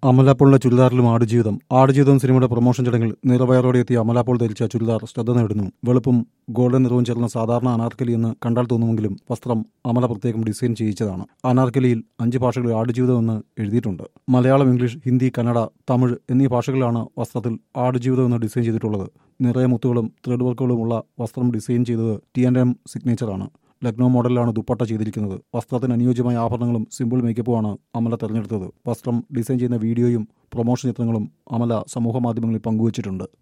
അമലാപ്പോളിന്റെ ചുരിദാറിലും ആടുജീവിതം ആടുജീവിതം സിനിമയുടെ പ്രൊമോഷൻ ചടങ്ങിൽ നിറവയറോടെ എത്തിയ അമലാപ്പോൾ ധരിച്ച ചുരിദാർ ശ്രദ്ധ നേടുന്നു വെളുപ്പും ഗോൾഡൻ നിറവും ചേർന്ന സാധാരണ അനാർക്കലി എന്ന് കണ്ടാൽ തോന്നുമെങ്കിലും വസ്ത്രം അമല പ്രത്യേകം ഡിസൈൻ ചെയ്യിച്ചതാണ് അനാർക്കലിയിൽ അഞ്ച് ഭാഷകളിൽ ആടുജീവിതം എന്ന് എഴുതിയിട്ടുണ്ട് മലയാളം ഇംഗ്ലീഷ് ഹിന്ദി കന്നഡ തമിഴ് എന്നീ ഭാഷകളിലാണ് വസ്ത്രത്തിൽ ആടുജീവിതം എന്ന് ഡിസൈൻ ചെയ്തിട്ടുള്ളത് നിറയെ മുത്തുകളും ത്രെഡ് വർക്കുകളുമുള്ള വസ്ത്രം ഡിസൈൻ ചെയ്തത് ടി ആൻഡ് എം സിഗ്നേച്ചറാണ് ലക്നൗ മോഡലിലാണ് ദുപ്പട്ട ചെയ്തിരിക്കുന്നത് വസ്ത്രത്തിന് അനുയോജ്യമായ ആഭരണങ്ങളും സിമ്പിൾ മേക്കപ്പുമാണ് അമല തെരഞ്ഞെടുത്തത് വസ്ത്രം ഡിസൈൻ ചെയ്യുന്ന വീഡിയോയും പ്രൊമോഷൻ ചിത്രങ്ങളും അമല സമൂഹ മാധ്യമങ്ങളിൽ പങ്കുവച്ചിട്ടുണ്ട്